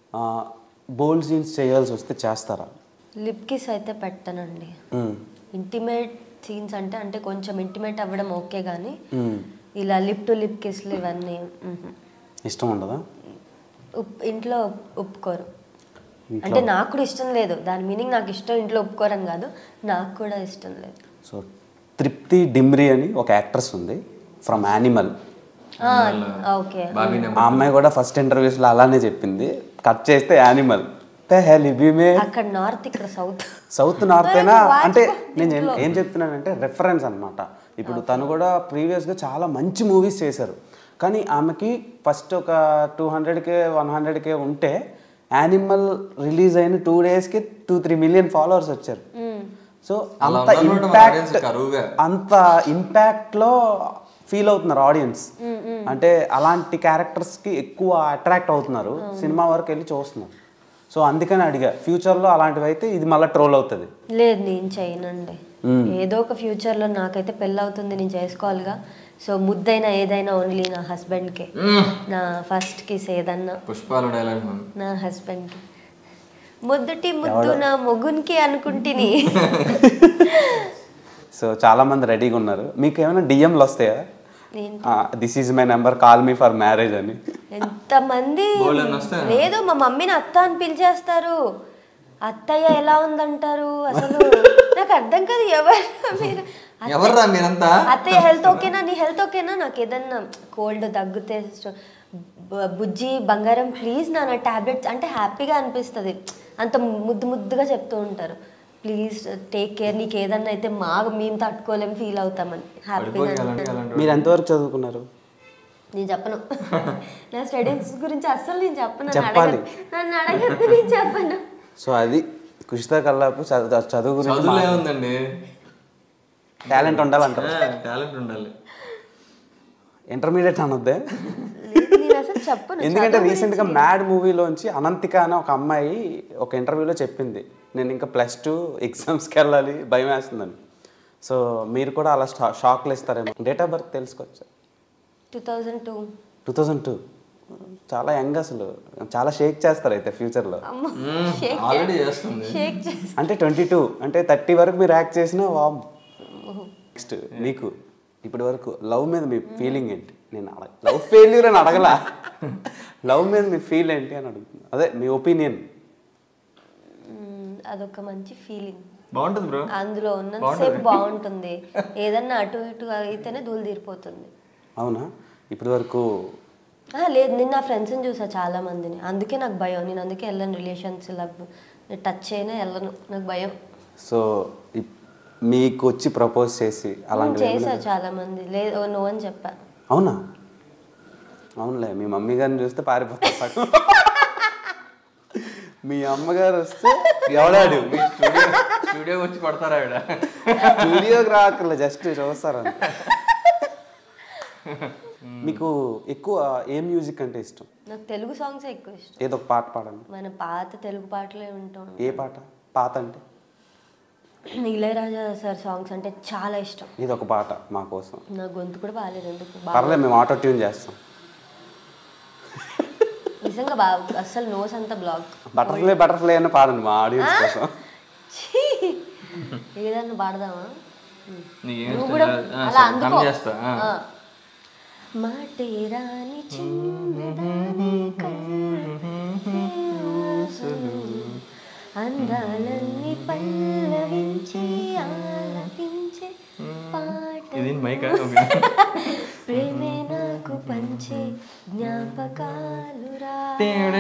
Bold scenes చేయాల్సి వస్తే చేస్తారా లిప్ కిస్ అయితే పెట్టనండి మ్మ్. ఇంటిమేట్ సీన్స్ అంటే అంటే కొంచెం ఇంటిమేట్ అవ్వడం ఓకే కానీ మ్మ్. ఇలా లిప్ టు లిప్ కిస్లు ఇవన్నీ మ్హూ. ఇష్టం ఉండదా ఉప్- ఇంట్లో ఒప్- ఒప్పుకోరు ఇంట్లో- అంటే నాకు కూడా ఇష్టం లేదు దాని మీనింగ్ నాకు ఇష్టం ఇంట్లో ఒప్పుకోరని కాదు నాకు కూడా ఇష్టం లేదు సో తృప్తి డిమ్రి అని ఒక యాక్ట్రెస్ ఉంది ఫ్రమ్ యానిమల్ ఆ, ఓకే బాబీ ఆ అమ్మాయి కూడా ఫస్ట్ ఇంటర్వ్యూస్లో అలానే చెప్పింది కట్ చేస్తే యానిమల్ లిబిమే అక్కడ నార్త్ ఇక్కడ సౌత్ సౌత్ నార్త్ అయినా వాచ్ అంటే పో- నేను ఏం- ఏం చెప్తున్నానంటే రెఫరెన్స్ అన్నమాట ఇప్పుడు తను కూడా ప్రీవియస్గా చాలా మంచి మూవీస్ చేశారు కానీ ఆమెకి ఫస్ట్ ఒక టూ హండ్రెడ్కే వన్ హండ్రెడ్కే ఉంటే యానిమల్ రిలీజ్ అయిన టూ డేస్కి టూ త్రీ మిలియన్ ఫాలోవర్స్ వచ్చారు సో అలా అంత ఉందన్నమాట మన ఇంపాక్ట్ audience కరువుగా. అంత ఇంపాక్ట్లో ఫీల్ అవుతున్నారు ఆడియన్స్ అంటే అలాంటి క్యారెక్టర్స్కి ఎక్కువ అట్రాక్ట్ అవుతున్నారు సినిమా వరకు వెళ్ళి చూస్తున్నారు సో అందుకని అడిగా ఫ్యూచర్లో అలాంటివి అయితే ఇది మళ్ళీ ట్రోల్ అవుతుంది లేదు నేను చేయనండి ఏదో ఒక ఫ్యూచర్లో నాకైతే పెళ్ళి అవుతుంది నేను చేసుకోవాలిగా సో ముద్దైనా ఏదైనా ఓన్లీ నా హస్బెండ్కే నా ఫస్ట్ కిస్ ఏదన్నా పుష్పాలు డైలాగ్ నా హస్బెండ్కి ముద్దుటి ముద్దు నా మొగునికి అనుకుంటుని సో చాలా మంది రెడీగా ఉన్నారు మీకు ఏమైనా డిఎంలు వస్తాయా నేను this is my number call me for marriage అని ఎంతమంది బోలెడన్ని వస్తాయా? లేదు మా మమ్మీని అత్త అని పిలిచేస్తారు అత్తయ్య ఎలా ఉందంటారు అసలు నాకు అర్థం కాదు ఎవరు మీరు ఎవర్రా మీరంతా అత్తయ్య హెల్త్ ఓకేనా నీ హెల్త్ ఓకేనా నాకు ఏదన్నా కోల్డ్ తగ్గితే స్టో- బ- బుజ్జి బంగారం ప్లీజ్ నా టాబ్లెట్స్ అంటే హ్యాపీగా అనిపిస్తుంది అంత ముద్దు ముద్దుగా చెప్తూ ఉంటారు ప్లీజ్ టేక్ కేర్ నీకు ఏదన్నా అయితే మా మేము తట్టుకోలేం ఫీల్ అవుతామని హ్యాపీగా పడిపోయి అలాంటి అలాంటి మీరు ఎంతవరకు చదువుకున్నారు నేను చెప్పను నా స్టడీస్ గురించి అస్సలు నేను చెప్పను నన్ను చెప్పాలి. అడగదు నన్ను అడగదు నేను చెప్పను సో అది కుషితా కల్లాపు చదువు చదువు గురించి చదువులో ఏముందండి టాలెంట్ ఉండాలంటారు టాలెంట్ ఉండాలి ఇంటర్మీడియట్ అనొద్దే లేదు, నేను అసలు చెప్పను ఎందుకంటే చదువు రీసెంట్గా మ్యాడ్ మూవీలోంచి అనంతిక అనే ఒక అమ్మాయి ఒక ఇంటర్వ్యూలో చెప్పింది నేను ఇంకా ప్లస్ టూ ఎగ్జామ్స్కి వెళ్ళాలి భయం వేస్తుందని సో మీరు కూడా అలా షా షాక్లు ఇస్తారేమో డేట్ ఆఫ్ బర్త్ తెలుసుకోవచ్చు two thousand two two thousand two చాలా యంగ్ అసలు చాలా షేక్ చేస్తారు అయితే ఫ్యూచర్లో అమ్మ షేక్ ఆల్రెడీ చేస్తుంది షేక్ చేసి అంటే ట్వంటీ టూ అంటే థర్టీ వరకు మీరు యాక్ట్ చేసిన వామ్ నెక్స్ట్ మీకు ఇప్పటి వరకు లవ్ మీద మీ ఫీలింగ్ ఏంటి నేను అడగ లవ్ ఫెయిల్యూర్ అని అడగలా లవ్ మీద మీ ఫీల్ ఏంటి అని అడుగుతున్నా అదే మీ ఒపీనియన్ మ్మ్, అదొక మంచి ఫీలింగ్ బాగుంటుంది బ్రో అందులో ఉన్నంతసేపు బాగుంటుంది ఏదన్నా అటు ఇటు అయితేనే దూలు తీరిపోతుంది అవునా ఇప్పటి వరకు ఆ, లేదు నేను నా ఫ్రెండ్స్ని చూసా చాలా మందిని అందుకే నాకు భయం నేను అందుకే వెళ్ళను రిలేషన్స్ ఇలా టచ్ అయినా వెళ్ళను నాకు భయం సో ఇప్- మీకు వచ్చి ప్రపోజ్ చేసి నేను అలాంటివి చేసా ఏమైనా- చాలా మంది లేదు నో అని చెప్పా అవునా అవునులే మీ మమ్మీ గారిని చూస్తే పారిపోతారు సగం మీ అమ్మగారు వస్తే ఎవడాడు స్టూడియో స్టూడియో వచ్చి పడతారా ఆవిడ స్టూడియోకి రాకర్లే జస్ట్ చూస్తారు మీకు ఎక్కువ ఏ మ్యూజిక్ అంటే ఇష్టం నాకు తెలుగు సాంగ్స్ ఎక్కువ ఇష్టం ఏదో ఒక పాట పాడండి మన పాత తెలుగు పాటలే ఉంటాం ఏ పాట పాత అంటే ఇళయరాజా సార్ సాంగ్స్ అంటే చాలా ఇష్టం ఇది ఒక పాట మా కోసం నా గొంతు కూడా బాగాలేదు ఎందుకు బా- పర్లేదు మేము ఆటో ట్యూన్ చేస్తాం నిజంగా బాగా అసలు నోస్ అంతా బ్లాక్ బటర్ఫ్లై బటర్ఫ్లై అని పాడండి మా ఆడియన్స్ కోసం ఏదన్నా పాడదామా నీకేం నువ్వు ఇష్టం కూడా లేదు? ఆ, అలా సరే, అందుకో హమ్ చేస్తా ఆ. ఆ. మాటే రాని చిన్నదాని కన్నులు అందాలన్నీ పల్లవించి ఆలపించే పాట ఇది మైకా ఓకే ప్రేమే నాకు పంచే జ్ఞాపకాలు రా